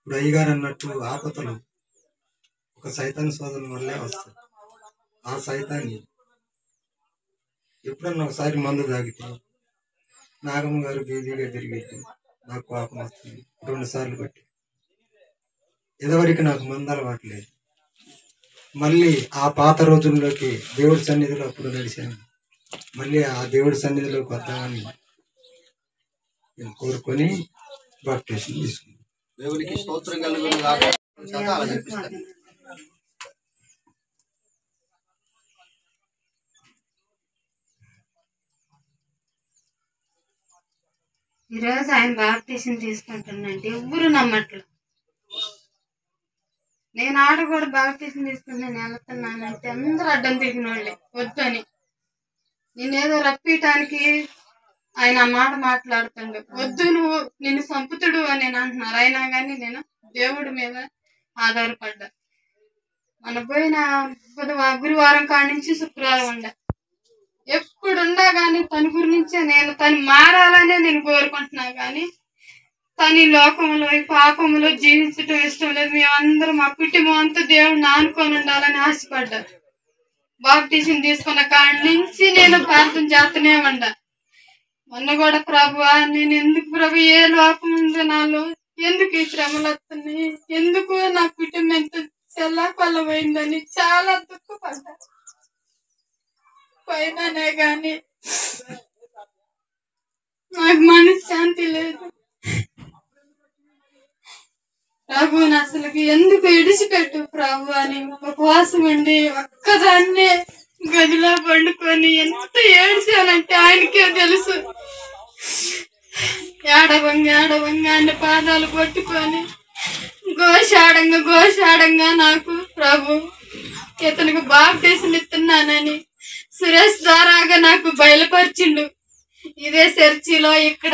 ఇప్పుడు అయ్యగారు అన్నట్టు ఆపతలు ఒక సైతాన్ సోదరుల వల్లే వస్తాయి ఆ సైతాన్ని ఎప్పుడన్నా ఒకసారి మందు తాగితే నాగమ్మ గారు బీదీగా తిరిగితే నాకు కోపం వస్తుంది రెండు సార్లు కొట్టి ఇదివరకు నాకు మందు అలవాట్లేదు మళ్ళీ ఆ పాత రోజుల్లోకి దేవుడి సన్నిధిలో అప్పుడు నడిచాను మళ్ళీ ఆ దేవుడి సన్నిధిలోకి వద్దామని నేను కోరుకొని బాప్టేషన్ తీసుకున్నాను దేవునికి స్తోత్రం కలుగును గాక చేత అలా జరిపిస్తారు ఈరోజు ఆయన బాప్తీసం తీసుకుంటున్నాంటే ఎవ్వరు నమ్మట్లు నేను ఆడ కూడా బాప్తీసం తీసుకుని నేను వెళ్తున్నానంటే అందరూ అడ్డం తిరిగిన వాళ్ళే వద్దని నేనేదో రప్పియటానికి ఆయన ఆ మాట మాట్లాడుతుండు వద్దు నువ్వు నిన్ను సంపుతుడు అని నేను అంటున్నారు అయినా కానీ నేను దేవుడి మీద ఆధారపడ్డా మన పోయిన బుధవారం గురువారం కాడి నుంచి శుక్రవారం ఉండ ఎప్పుడు ఉండా కానీ తన గురించే నేను తను మారాలనే నేను కోరుకుంటున్నా కానీ తను ఈ లోకంలో ఈ పాపంలో జీవించటం ఇష్టం లేదు మేమందరం మా కుటుంబం అంతా దేవుడిని ఆనుకొని ఉండాలని ఆశపడ్డారు బాప్టిజం తీసుకున్న కాడి నుంచి నేను ప్రార్థన చేస్తూనే ఉండా మొన్న కూడా ప్రభు నేను ఎందుకు ప్రభు ఏ లోపం ఉంది నాలో ఎందుకు ఈ శ్రమలు వస్తున్నాయి ఎందుకు నా కుటుంబం ఎంత చెల్లాకొల్లమైందని చాలా దుఃఖపడ్డా పైననే గాని నాకు మనశ్శాంతి లేదు ప్రభు అసలుకి ఎందుకు ఇడిచిపెట్టు ప్రభు అని ఉపవాసం ఉండి ఒక్కదాన్నే గదిలో పండుకొని ఎంత ఏడ్చానంటే ఆయనకే తెలుసు ఏడవంగా ఏడవంగా అన్ని పాదాలు పట్టుకొని ఘోషాడంగా ఘోషాడంగా నాకు ప్రభు ఇతనికి బాప్తీసం ఇస్తున్నానని సురేష్ ద్వారాగా నాకు బయలుపరిచిండు ఇదే చర్చిలో ఇక్కడ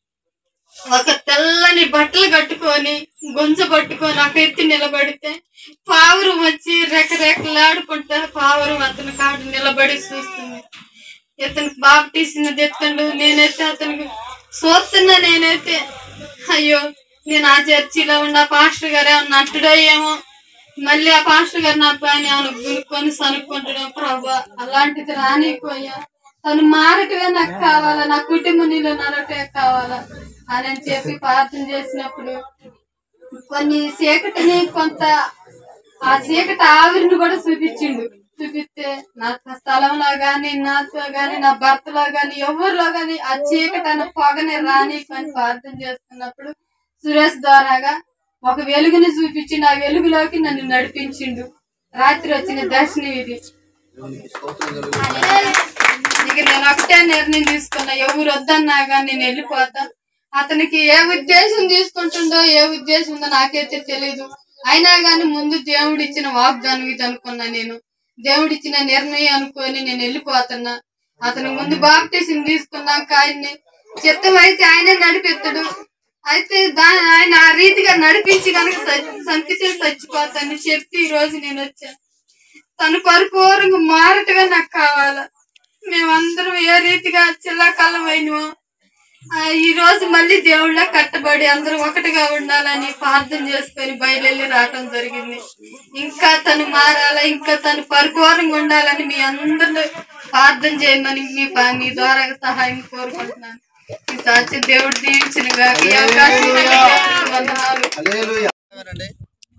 ఒక తెల్లని బట్టలు కట్టుకొని గొంజ పట్టుకొని ఒక ఎత్తి నిలబడితే పావురం వచ్చి రెకరెకలాడుకుంటా పావురం అతని కాడు నిలబడి చూస్తుంది ఇతనికి బాప్తీసినది ఎత్తండు నేనైతే అతనికి చూస్తున్నా నేనైతే అయ్యో నేను ఆ చర్చిలో ఉన్న పాస్టర్ గారు ఏమన్నా అంటుడో ఏమో మళ్ళీ ఆ పాస్టర్ గారు నా పైన ఏమైనా గునుక్కొని సనుక్కుంటాడో ప్రభా అలాంటిది రానిపోయా తను మారటమే నాకు కావాలా నా కుటుంబం నీలో నరటే కావాలా అని అని చెప్పి ప్రార్థన చేసినప్పుడు కొన్ని చీకటిని కొంత ఆ చీకటి ఆవిరిని కూడా చూపించిండు చూపిస్తే నా స్థలంలో గాని నాతో గాని నా భర్తలో గాని ఎవరిలో గాని ఆ చీకటి అన్న పొగని రాని అని ప్రార్థన చేస్తున్నప్పుడు సురేష్ ద్వారాగా ఒక వెలుగుని చూపించిండు ఆ వెలుగులోకి నన్ను నడిపించిండు రాత్రి వచ్చిన దర్శనం ఇది దేవునికి స్తోత్రం కలుగును ఇక నేను ఒకటే నిర్ణయం తీసుకున్నా ఎవరు వద్దన్నా కానీ నేను వెళ్ళిపోతా అతనికి ఏ ఉద్దేశం తీసుకుంటుండో ఏ ఉద్దేశం ఉందో నాకైతే తెలీదు అయినా గాని ముందు దేవుడు ఇచ్చిన వాగ్దానం ఇది అనుకున్నా నేను దేవుడు ఇచ్చిన నిర్ణయం అనుకొని నేను వెళ్ళిపోతున్నా అతను ముందు బాప్తీసం తీసుకున్నాక ఆయన్ని చిత్తం అయితే ఆయనే నడిపెత్తాడు అయితే దాని ఆయన ఆ రీతిగా నడిపించి కనుక సంకితే చచ్చిపోతాను చెప్పి ఈ రోజు నేను వచ్చా తను పరిపూర్ణంగా మారటమే నాకు కావాలా మేమందరం ఏ రీతిగా చిల్లకల్లమైనమో ఆ, ఈ రోజు మళ్ళీ దేవుళ్ళ కట్టబడి అందరూ ఒకటిగా ఉండాలని ప్రార్థన చేసుకొని బయలుదేరి రావటం జరిగింది ఇంకా తను మారాలా ఇంకా తను పరిపూర్ణంగా ఉండాలని మీ అందరూ ప్రార్థన చేయమని మీ ప- మీ ద్వారా సహాయం కోరుకుంటున్నాను ఈ సాక్షి దేవుడు దీవించిన గాక ఈ అవకాశం ఇచ్చిన దేవుడికి వందనాలు హల్లెలూయా. ఏమనండి?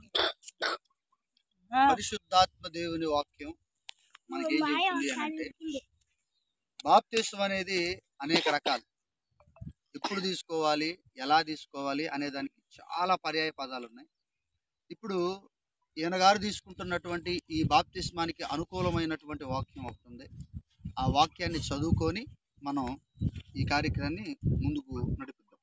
పరిశుద్ధాత్మ దేవుని వాక్యం మనకి ఏం చెప్తుంది అని అంటే బాప్తిస్వం అనేది అనేక రకాలు ఎప్పుడు తీసుకోవాలి ఎలా తీసుకోవాలి అనే దానికి చాలా పర్యాయ పదాలు ఉన్నాయి ఇప్పుడు ఈయన గారు తీసుకుంటున్నటువంటి ఈ బాప్తిస్మానికి అనుకూలమైనటువంటి వాక్యం ఒకటి ఉంది ఆ వాక్యాన్ని చదువుకొని మనం ఈ కార్యక్రమాన్ని ముందుకు నడిపిద్దాం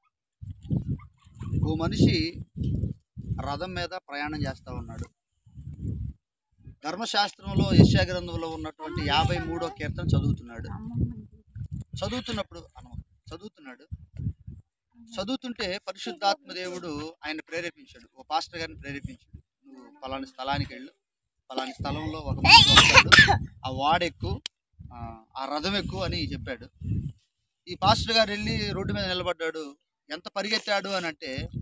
ఓ మనిషి రథం మీద ప్రయాణం చేస్తూ ఉన్నాడు ధర్మశాస్త్రంలో యశ్యా గ్రంథంలో ఉన్నటువంటి యాభై మూడో కీర్తన చదువుతున్నాడు చదువుతున్నప్పుడు అను చదువుతున్నాడు చదువుతుంటే పరిశుద్ధాత్మ దేవుడు ఆయన ప్రేరేపించాడు ఓ పాస్టర్ గారిని ప్రేరేపించాడు నువ్వు పలాని స్థలానికి వెళ్ళు పలాని స్థలంలో ఒక మనిషి వస్తాడు ఆ వాడెక్కు ఆ, ఆ రథం ఎక్కువ అని చెప్పాడు ఈ పాస్టర్ గారు వెళ్ళి రోడ్డు మీద నిలబడ్డాడు ఎంత పరిగెత్తాడు అని అంటే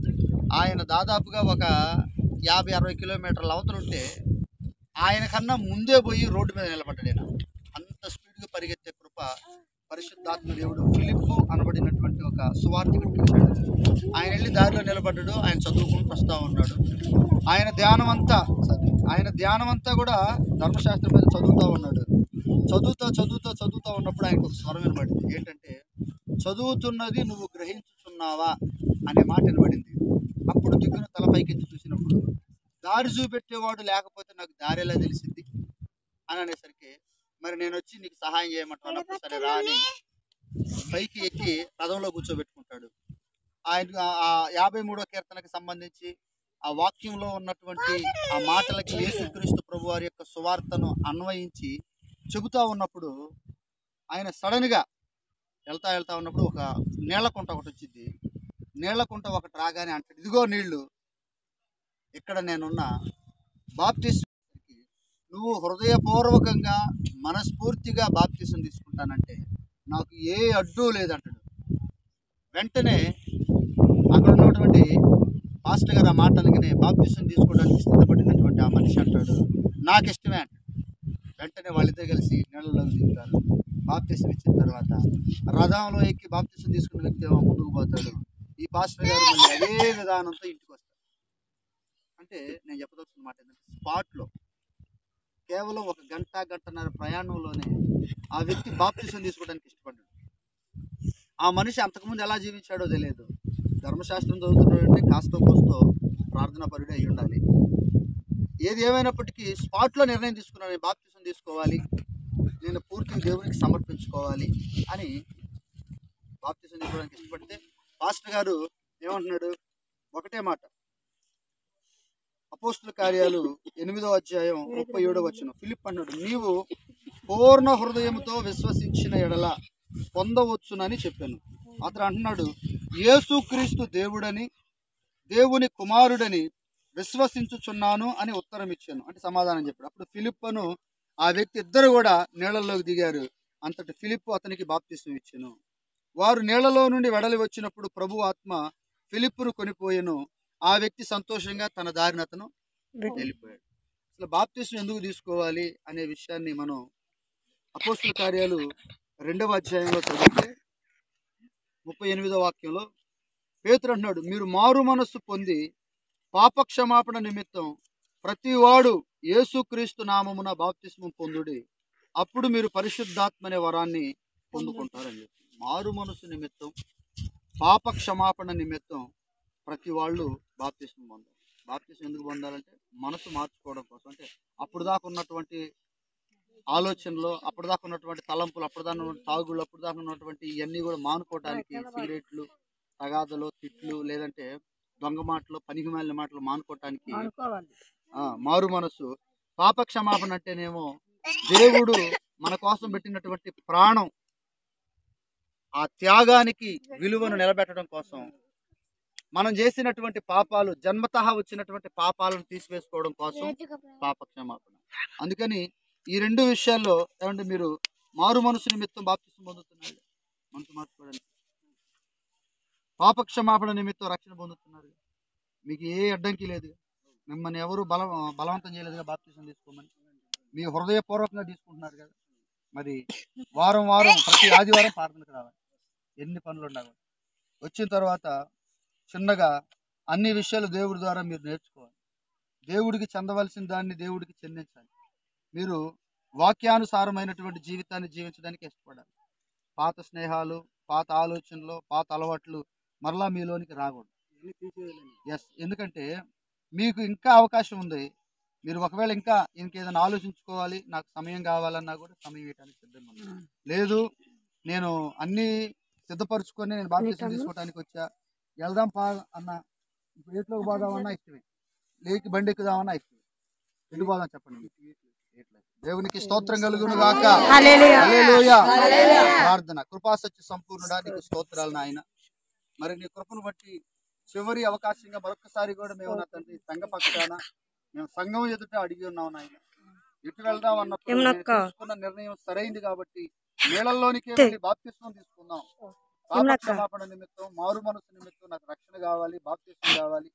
ఆయన దాదాపుగా ఒక యాభై అరవై కిలోమీటర్ల అవతల ఉంటే ఆయన కన్నా ముందే పోయి రోడ్డు మీద నిలబడ్డాడు ఆయన అంత స్పీడ్గా పరిగెత్తే కృప పరిశుద్ధాత్మ దేవుడు ఫిలిప్ అనబడినటువంటి ఒక సువార్థికుడికి ఇచ్చాడు ఆయన వెళ్ళి దారిలో నిలబడ్డాడు ఆయన చదువుకుంటూ వస్తూ ఉన్నాడు ఆయన ధ్యానం అంతా ఆయన ధ్యానం అంతా కూడా ధర్మశాస్త్రం మీద చదువుతూ ఉన్నాడు చదువుతా చదువుతా చదువుతా ఉన్నప్పుడు ఆయనకు ఒక స్వరం వినబడింది ఏంటంటే చదువుతున్నది నువ్వు గ్రహించుచున్నావా అనే మాట వినబడింది అప్పుడు దిగ్గున తల పైకెత్తి చూసినప్పుడు దారి చూపెట్టేవాడు లేకపోతే నాకు దారి ఎలా తెలిసింది అని అనేసరికి మరి నేను వచ్చి నీకు సహాయం చేయమంటాను అన్నప్పుడు సరే రా అని పైకి ఎక్కి రథంలో కూర్చోబెట్టుకుంటాడు ఆయన ఆ- ఆ యాభై మూడో కీర్తనకి సంబంధించి ఆ వాక్యంలో ఉన్నటువంటి ఆ మాటలకి యేసుక్రీస్తు ప్రభు వారి యొక్క సువార్తను అన్వయించి చెబుతా ఉన్నప్పుడు ఆయన సడన్ గా వెళ్తా వెళ్తా ఉన్నప్పుడు ఒక నీళ్ల కుంట ఒకటి వచ్చింది నీళ్ల కుంట ఒకటి రాగానే అంటాడు ఇదిగో నీళ్లు ఇక్కడ నేనున్న బాప్టిస్ట్ నువ్వు హృదయపూర్వకంగా మనస్ఫూర్తిగా బాప్టిజం తీసుకుంటానంటే నాకు ఏ అడ్డు లేదంటాడు వెంటనే అక్కడ ఉన్నటువంటి పాస్టర్ గారు ఆ మాట అనగానే బాప్టిజం తీసుకోవడానికి సిద్ధపడినటువంటి ఆ మనిషి అంటాడు నాకు ఇష్టమే అంటాడు వెంటనే వాళ్ళిద్దరు కలిసి నీళ్ళలోకి దిగుతారు బాప్తిసం ఇచ్చిన తర్వాత రథంలో ఎక్కి బాప్తిసం తీసుకున్న వ్యక్తి ఏమో ముందుకు పోతాడు ఈ పాస్టర్ గారు మళ్ళీ అదే విధానంతో ఇంటికి వస్తారు అంటే నేను చెప్పదలుచుకున్న మాట ఏంటంటే స్పాట్లో కేవలం ఒక గంట గంటన్నర ప్రయాణంలోనే ఆ వ్యక్తి బాప్తిసం తీసుకోవడానికి ఇష్టపడ్డాడు ఆ మనిషి అంతకుముందు ఎలా జీవించాడో తెలియదు ధర్మశాస్త్రం చదువుతున్నాడంటే కాస్తో కోస్తో ప్రార్థనా పరుడే అయి ఉండాలి ఏది ఏమైనప్పటికీ స్పాట్లో నిర్ణయం తీసుకున్నాను నేను బాప్తిసం తీసుకోవాలి నేను పూర్తిగా దేవునికి సమర్పించుకోవాలి అని బాప్తిసం తీసుకోవడానికి ఇష్టపడితే పాస్టర్ గారు ఏమంటున్నాడు ఒకటే మాట అపోస్తుల కార్యాలు ఎనిమిదో అధ్యాయం ముప్పై ఏడో వచ్చిన ఫిలిప్ అన్నాడు నీవు పూర్ణ హృదయంతో విశ్వసించిన ఎడల పొందవచ్చునని చెప్పాను అతను అంటున్నాడు యేసుక్రీస్తు దేవుడని దేవుని కుమారుడని విశ్వసించుచున్నాను అని ఉత్తరం ఇచ్చాను అంటే సమాధానం చెప్పాడు అప్పుడు ఫిలిప్పను ఆ వ్యక్తి ఇద్దరు కూడా నీళ్ళలోకి దిగారు అంతటి ఫిలిప్ అతనికి బాప్తిసం ఇచ్చాను వారు నీళ్లలో నుండి వెడలి వచ్చినప్పుడు ప్రభు ఆత్మ ఫిలిప్పును కొనిపోయెను ఆ వ్యక్తి సంతోషంగా తన దారిన అతను వెళ్ళిపోయాడు అసలు బాప్తిసం ఎందుకు తీసుకోవాలి అనే విషయాన్ని మనం అపోస్తుల కార్యాలు రెండవ అధ్యాయంలో చదివితే ముప్పై ఎనిమిదో వాక్యంలో పేతురు అంటున్నాడు మీరు మారు మనస్సు పొంది పాపక్షమాపణ నిమిత్తం ప్రతివాడు యేసుక్రీస్తు నామమున బాప్తిస్మం పొందుడి అప్పుడు మీరు పరిశుద్ధాత్మ అనే వరాన్ని పొందుకుంటారని చెప్పి మారు మనసు నిమిత్తం పాప క్షమాపణ నిమిత్తం ప్రతి వాళ్ళు బాప్తిస్మం పొందాలి బాప్తిస్మం ఎందుకు పొందాలంటే మనసు మార్చుకోవడం కోసం అంటే అప్పుడు దాకా ఉన్నటువంటి ఆలోచనలు అప్పుడు దాకా ఉన్నటువంటి తలంపులు అప్పుడు దాకా ఉన్న తాగుళ్ళు అప్పుడు దాకా ఉన్నటువంటి ఇవన్నీ కూడా మానుకోవడానికి సిగరెట్లు తగాదలు తిట్లు లేదంటే దొంగ మాటలు పనికి మాలిన మాటలు మానుకోవటానికి ఆ, మారు మనసు పాప క్షమాపణ అంటేనేమో దేవుడు మన కోసం పెట్టినటువంటి ప్రాణం ఆ త్యాగానికి విలువను నిలబెట్టడం కోసం మనం చేసినటువంటి పాపాలు జన్మతః వచ్చినటువంటి పాపాలను తీసివేసుకోవడం కోసం పాప క్షమాపణ అందుకని ఈ రెండు విషయాల్లో ఏమంటే మీరు మారు మనసు నిమిత్తం బాప్తిసం పొందుతున్నారు మనసు మార్చుకోవడానికి పాప క్షమాపణ నిమిత్తం రక్షణ పొందుతున్నారు మీకు ఏ అడ్డంకి లేదు మిమ్మల్ని ఎవరు బల బలవంతం చేయలేదుగా బాప్తిసం తీసుకోమని మీ హృదయపూర్వకంగా తీసుకుంటున్నారు కదా మరి వారం వారం ప్రతి ఆదివారం ప్రార్థనకు రావాలి ఎన్ని పనులు ఉండాలి వచ్చిన తర్వాత చిన్నగా అన్ని విషయాలు దేవుడి ద్వారా మీరు నేర్చుకోవాలి దేవుడికి చెందవలసిన దాన్ని దేవుడికి చెందించాలి మీరు వాక్యానుసారమైనటువంటి జీవితాన్ని జీవించడానికి ఇష్టపడాలి పాత స్నేహాలు పాత ఆలోచనలు పాత అలవాట్లు మరలా మీలోనికి రాకూడదు ఎస్ ఎందుకంటే మీకు ఇంకా అవకాశం ఉంది మీరు ఒకవేళ ఇంకా ఇంకేదైనా ఆలోచించుకోవాలి నాకు సమయం కావాలన్నా కూడా సమయం ఇవ్వడానికి సిద్ధంగా ఉన్నాను లేదు నేను అన్ని సిద్ధపరచుకొని నేను బాధ్యత తీసుకోవడానికి వచ్చా వెళ్దాం పా అన్న ఇప్పుడు ఎట్లోకి పోదామన్నా ఇష్టమే లేకి బండి ఎక్కుదామన్నా ఇష్టమే ఎటు పోదాం చెప్పండి ఎట్లా? దేవునికి స్తోత్రం కలుగును గాక హల్లెలూయా. ప్రార్థన కృపాసత్య సంపూర్ణుడా నీకు స్తోత్రాలు నాయన మరి నీ కృపను బట్టి చివరి అవకాశంగా మరొకసారి కూడా మేము నా తండ్రి సంఘ పక్షాన మేము సంఘం ఎదుట అడిగి ఉన్నాం నాయన ఎటు వెళ్దాం అన్నప్పుడు నేను తీసుకున్న నిర్ణయం సరైంది కాబట్టి నీళ్ళల్లోనికే వెళ్ళి బాప్తిస్మం తీసుకుందాం పాప క్షమాపణ నిమిత్తం మారు మనసు నిమిత్తం నాకు రక్షణ కావాలి బాప్తిస్మం కావాలి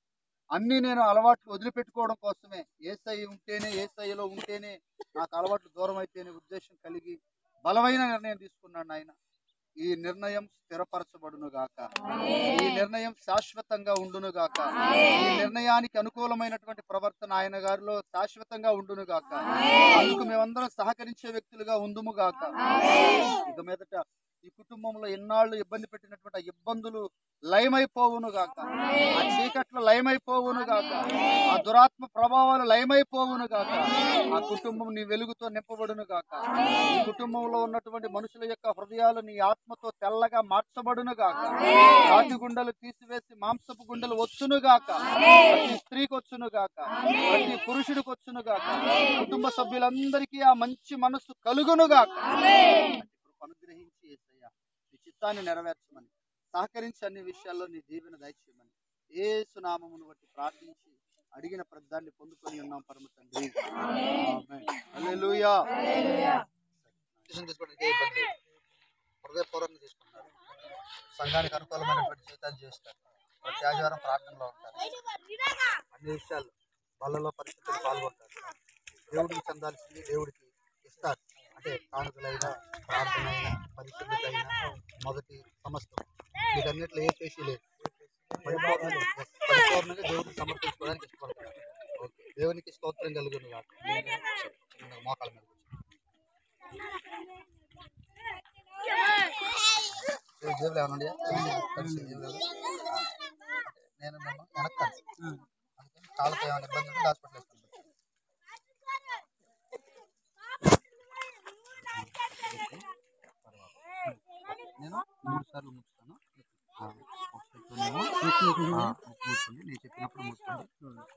అన్ని నేను అలవాట్లు వదిలిపెట్టుకోవడం కోసమే ఏసై ఉంటేనే ఏసైలో ఉంటేనే నాకు అలవాట్లు దూరం అయితేనే ఉద్దేశం కలిగి బలమైన నిర్ణయం తీసుకున్నాను ఆయన ఈ నిర్ణయం స్థిరపరచబడును గాక ఈ నిర్ణయం శాశ్వతంగా ఉండును గాక ఈ నిర్ణయానికి అనుకూలమైనటువంటి ప్రవర్తన ఆయన గారిలో శాశ్వతంగా ఉండును గాక అందుకు మేమందరం సహకరించే వ్యక్తులుగా ఉందుము గాక ఇక మీదట ఈ కుటుంబంలో ఎన్నాళ్ళు ఇబ్బంది పెట్టినటువంటి ఆ ఇబ్బందులు లయమైపోవును గాక ఆ చీకట్లు లయమైపోవును గాక ఆ దురాత్మ ప్రభావాలు లయమైపోవును గాక ఆ కుటుంబం నీ వెలుగుతో నింపబడును గాక ఈ కుటుంబంలో ఉన్నటువంటి మనుషుల యొక్క హృదయాలు నీ ఆత్మతో తెల్లగా మార్చబడును గాక రాతి గుండెలు తీసివేసి మాంసపు గుండెలు వచ్చును గాక ప్రతి స్త్రీకి వచ్చును గాక ప్రతి పురుషుడికి వచ్చును గాక కుటుంబ సభ్యులందరికీ ఆ మంచి మనసు కలుగును గాక అనుగ్రహించి యేసయ్యా నీ చిత్తాన్ని నెరవేర్చమని సహకరించి అన్ని విషయాల్లో నీ దీవెన దయచేయమని ఏ సునామమును బట్టి ప్రార్థించి అడిగిన ప్రద్దాన్ని పొందుకొని ఉన్నాం పరమ తండ్రి ఆమేన్. హల్లెలూయా హృదయపూర్వకంగా తీసుకుంటారు సంఘానికి అనుకూలమైనటువంటి జీవితాన్ని చేస్తారు ప్రతి ఆదివారం ప్రార్థనలో ఉంటారు అన్ని విషయాలు వాళ్ళలో పరిస్థితులు పాల్గొంటారు దేవుడికి చెందాల్సింది దేవుడికి ఇస్తారు అంటే కానుకలైనా ప్రార్థన అయినా పరిశుద్ధత అయినా మొదటి సమస్తం వీటన్నిటిలో ఏ చేసి లేదు పరిపూర్ణంగా పరిపూర్ణంగా దేవుడికి సమర్పించుకోవడానికి ఇష్టపడతారు ఓకే. దేవునికి స్తోత్రం కలుగును కాక చిన్నగా మోకాల మీద కూర్చో. ఏ జేబులో ఏమైనా ఉన్నాయా? కలిసి జేబులో. నేను నన్ను వెనక్కాను అందుకని కాళ్ళతో ఏమైనా ఇబ్బంది ఉంటే హాస్పిటల్ వేస్తాను నేను మూడు సార్లు ముచ్చుతాను ఆ, ఒకసారితోనేమో, ఆ, మూసుకోండి నేను చెప్పినప్పుడు మూసుకోండి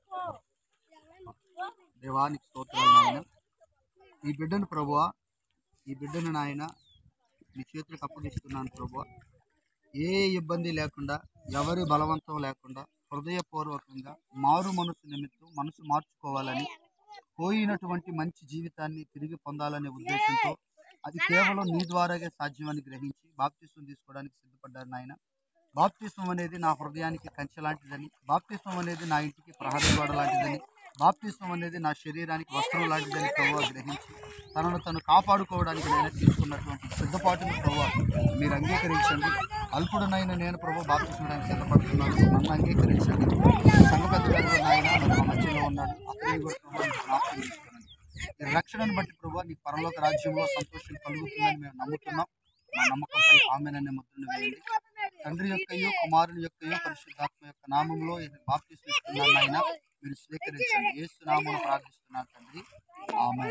దేవానికి స్తోత్రాలు నాయన ఈ బిడ్డను ప్రభువా ఈ బిడ్డను నాయన నీ చేతులకు అప్పగిస్తున్నాను ప్రభువా ఏ ఇబ్బంది లేకుండా ఎవరి బలవంతం లేకుండా హృదయపూర్వకంగా మారు మనసు నిమిత్తం మనసు మార్చుకోవాలని పోయినటువంటి మంచి జీవితాన్ని తిరిగి పొందాలనే ఉద్దేశంతో అది కేవలం నీ ద్వారాగే సాధ్యమని గ్రహించి బాప్తిస్వం తీసుకోవడానికి సిద్ధపడ్డారు నాయన బాప్తిస్వం అనేది నా హృదయానికి కంచె లాంటిదని బాప్తిస్వం అనేది నా ఇంటికి ప్రహరీ గోడ లాంటిదని బాప్తిస్వం అనేది నా శరీరానికి వస్త్రం లాంటిదని ప్రభావ గ్రహించి తనను తను కాపాడుకోవడానికి నేను తీసుకున్నటువంటి సిద్ధపాటును ప్రభావ మీరు అంగీకరించండి అల్పుడనైన నేను ప్రభు బాప్తిస్వడానికి సిద్ధపడుతున్నాను నన్ను అంగీకరించండి సంఘ పెద్ద పెద్ద నాయన మరి మా మధ్యలో ఉన్నాడు అతని కూడా ప్రభు మీకు జ్ఞాపకం చేసుకోండి ఈ రక్షణను బట్టి ప్రభు నీ పరలోక రాజ్యంలో సంతోషం కలుగుతుందని మేము నమ్ముతున్నాం మా నమ్మకంపై ఆమెననే ముద్రను వేయండి తండ్రి యొక్కయో కుమారుని యొక్కయో పరిశుద్ధాత్మ యొక్క నామంలో బాప్తిస్మ ఇస్తున్నాను ఆయన మీరు స్వీకరించండి ఏ నామం ప్రార్థిస్తున్నాను తండ్రి ఆమె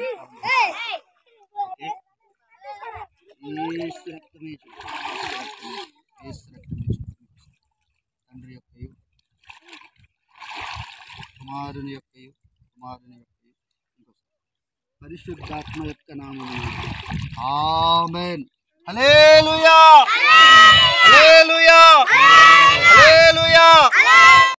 యేసు రక్తమే జయం. యేసు రక్తమే జయం. తండ్రి యొక్కయో కుమారుని యొక్కయో కుమారుని యొక్కయో ఇంకోసారి పరిశుద్ధాత్మ యొక్క నామం ఆమెన్ హల్లెలూయా హల్లెలూయా హల్లెలూయా